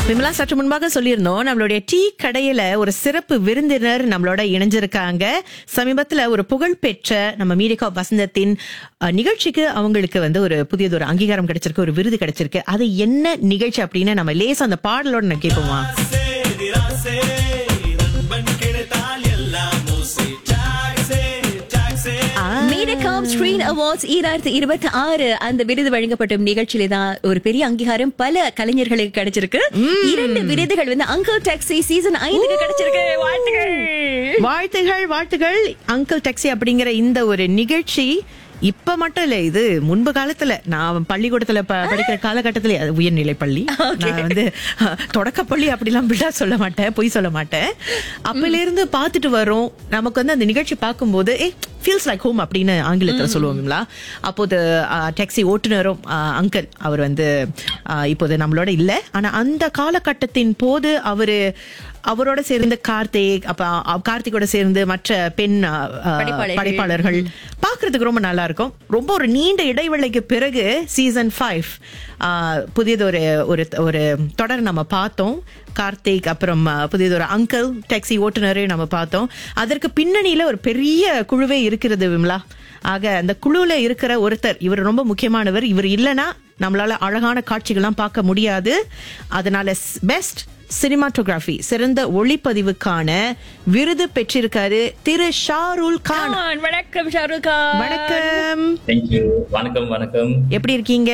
விமலா சற்று முன்பாக சொல்லியிருந்தோம் நம்மளுடைய டீ கடையில ஒரு சிறப்பு விருந்தினர் நம்மளோட இணைஞ்சிருக்காங்க சமீபத்துல ஒரு புகழ்பெற்ற நம்ம மீடிகா வசந்தத்தின் அஹ், நிகழ்ச்சிக்கு அவங்களுக்கு வந்து ஒரு புதியது ஒரு அங்கீகாரம் கிடைச்சிருக்கு ஒரு விருது கிடைச்சிருக்கு அது என்ன நிகழ்ச்சி அப்படின்னு நம்ம லேசா அந்த பாடலோட நான் கேட்போமா நிராசே நண்பன் கிடைத்தால் எல்லாம் மூசி டாக்ஸே டாக்ஸே மீனகாம் ஸ்கிரீன் அவார்ட்ஸ் ஈராயிரத்தி இருபத்தி ஆறு அந்த விருது வழங்கப்படும் நிகழ்ச்சியில தான் ஒரு பெரிய அங்கீகாரம் பல கலைஞர்களுக்கு கிடைச்சிருக்கு இரண்டு விருதுகள் வந்து அங்கிள் டாக்ஸி சீசன் ஐந்துக்கு கிடைச்சிருக்கு வாழ்த்துக்கள் வாழ்த்துகள் வாழ்த்துகள் அங்கிள் டாக்ஸி அப்படிங்கிற இந்த ஒரு நிகழ்ச்சி இப்ப மட்டும் இல்ல இது முன்பு காலத்துல நான் பள்ளிக்கூடத்துல ப- படிக்கிற காலகட்டத்துல அது உயர்நிலை பள்ளி நான் வந்து அஹ், தொடக்கப்பள்ளி அப்படிலாம் விழா சொல்ல மாட்டேன் பொய் சொல்ல மாட்டேன் அப்பல இருந்து பார்த்துட்டு வரோம் நமக்கு வந்து அந்த நிகழ்ச்சி பார்க்கும்போது ஏ ஃபீல்ஸ் லைக் ஹோம் அப்படின்னு ஆங்கிலத்துல சொல்லுவோம்ங்களா அப்போது டாக்ஸி ஓட்டுநரும் அங்கிள் அவர் வந்து அஹ், இப்போது நம்மளோட இல்ல ஆனா அந்த காலகட்டத்தின் போது அவரு அவரோட சேர்ந்து கார்த்திக் அப்ப அ- கார்த்திகோட சேர்ந்து மற்ற பெண் அ, அ, படைப்பாளர்கள். படைப்பாளர்கள் பாக்குறதுக்கு ரொம்ப நல்லா இருக்கும் ரொம்ப ஒரு நீண்ட இடைவேளைக்கு பிறகு சீசன் ஃபைவ் புதியது ஒரு ஒரு ஒரு தொடர் நம்ம பார்த்தோம் கார்த்திக் அப்புறம் அ, புதியது ஒரு அங்கிள் டாக்ஸி ஓட்டுநரை நம்ம பார்த்தோம் அதற்கு பின்னணியில ஒரு பெரிய குழுவே இருக்கிறது விமலா ஆக அந்த குழுல இருக்கிற ஒருத்தர் இவர் ரொம்ப முக்கியமானவர் இவர் இல்லனா நம்மளால அழகான காட்சிகள்லாம் பார்க்க முடியாது அதனால பெஸ்ட் சினிமாட்டோகிராஃபி சிறந்த ஒளிப்பதிவுக்கான விருது பெற்றிருக்காரு திரு ஷாருல் கான் கான், வணக்கம் ஷாருக் கான் வணக்கம் தேங்க்யூ வணக்கம் வணக்கம் எப்படி இருக்கீங்க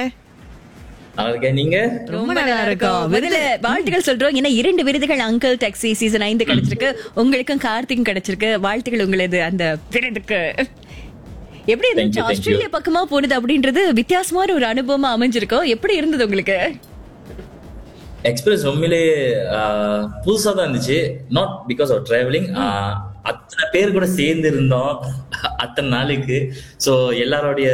நல்லா இருக்கேன் நீங்க ரொம்ப நல்லா இருக்கும் முதல்ல வாழ்த்துக்கள் சொல்றோம் ஏன்னா இரண்டு விருதுகள் அங்கிள் டாக்ஸி சீசன் ஐந்து கிடைச்சிருக்கு உங்களுக்கும் கார்த்திக்கும் கிடைச்சிருக்கு வாழ்த்துக்கள் உங்களது அந்த விருதுக்கு எப்படி Thank இருந்துச்சு you, thank you. ஆஸ்திரேலியா பக்கமா போனது அப்படின்றது வித்தியாசமான ஒரு அனுபவமா அமைஞ்சிருக்கும் எப்படி இருந்தது உங்களுக்கு எக்ஸ்பீரியன்ஸ் உண்மையிலே ஆஹ், புதுசா தான் இருந்துச்சு நாட் பிகாஸ் ஆஃப் டிராவலிங் அத்தனை பேர் கூட சேர்ந்து இருந்தோம் அத்தனை நாளுக்கு ஸோ எல்லாரோடைய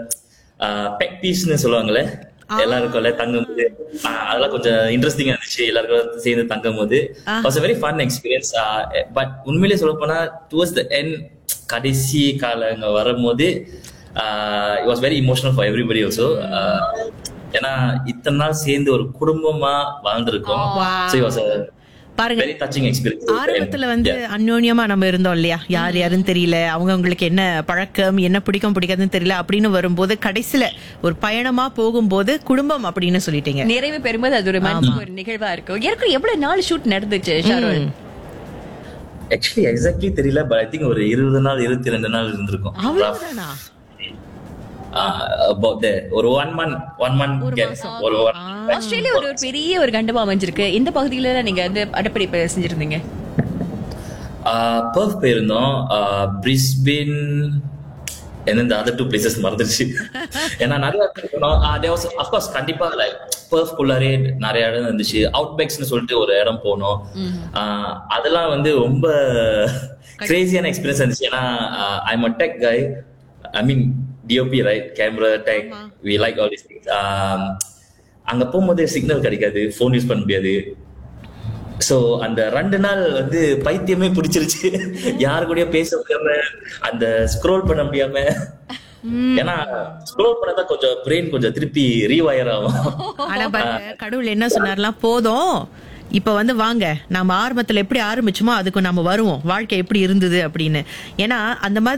பெக் பீஸ்னு சொல்லுவாங்கல்ல எல்லாருக்கும்ல தங்கும் போது ஆஹ், அதெல்லாம் கொஞ்சம் இன்ட்ரெஸ்டிங்கா இருந்துச்சு எல்லாருக்கும் சேர்ந்து தங்கும் போது was very fun experience but உண்மையிலேயே சொல்ல போனா டுவர்ட்ஸ் த என் கடைசி காலங்க வரும்போது it was very emotional for everybody also ஏன்னா இத்தனை நாள் சேர்ந்து ஒரு குடும்பமா வாழ்ந்திருக்கோம் ஸோ இட் வாஸ் பாருங்க வெரி டச்சிங் எக்ஸ்பீரியன்ஸ் ஆரம்பத்துல வந்து அந்யோன்யமா நம்ம இருந்தோம் இல்லையா யார் யாருன்னு தெரியல அவங்க அவங்களுக்கு என்ன பழக்கம் என்ன பிடிக்கும் பிடிக்காதுன்னு தெரியல அப்படின்னு வரும்போது கடைசியில ஒரு பயணமா போகும்போது குடும்பம் அப்படின்னு சொல்லிட்டீங்க நிறைவு பெறும்போது அது ஒரு மனசுக்கு ஒரு நிகழ்வா இருக்கும் ஏற்கனவே எவ்வளவு நாள் ஷூட் நடந்துச்சு ஷாருல் ஆக்சுவலி எக்ஸாக்ட்லி தெரியல பட் ஐ திங்க் ஒரு இருபது நாள் இருபத்தி ரெண்டு நாள் இருந்திருக்கும் அவ்வளவுதானா அபவுட் ஒரு ஒன் மந்த் ஒன் மந்த் ஒரு one- ஆஸ்திரேலியா ஒரு ஒரு பெரிய ஒரு கண்டமா அமைஞ்சிருக்கு இந்த பகுதியில தான் நீங்க வந்து அடப்படிப்பு செஞ்சிருந்தீங்க பர்ஃப் போயிருந்தோம் பிரிஸ்பின் எந்தெந்த அதர் டூ பிளேசஸ் மறந்துருச்சு ஏன்னா நிறைய தேர் அஃப்கோர்ஸ் கண்டிப்பா லைக் பர்ஃப் குள்ளாரே நிறைய இடம் இருந்துச்சு அவுட் பேக்ஸ்னு சொல்லிட்டு ஒரு இடம் போனோம் ஆஹ் அதெல்லாம் வந்து ரொம்ப கிரேசியான எக்ஸ்பீரியன்ஸ் இருந்துச்சு ஏன்னா I'm a tech guy I mean DOP right camera tech we like all this things அங்க போகும்போது சிக்னல் கிடைக்காது ஃபோன் யூஸ் பண்ண முடியாது சோ அந்த ரெண்டு நாள் வந்து பைத்தியமே பிடிச்சிருச்சு யாரு கூடயோ பேச முடியாம அந்த ஸ்க்ரோல் பண்ண முடியாம ஏன்னா ஸ்க்ரோல் பண்ணதான் கொஞ்சம் பிரெயின் கொஞ்சம் திருப்பி ரீவயர் ஆகும் ஆனா பாருங்க கடவுள் என்ன சொன்னார்லாம் போதும் இப்ப வந்து வாங்க நாம ஆரம்பத்துல எப்படி ஆரம்பிச்சோமோ அதுக்கு நாம வருவோம் வாழ்க்கை எப்படி இருந்தது அப்படின்னு ஏன்னா அந்த மாதிரி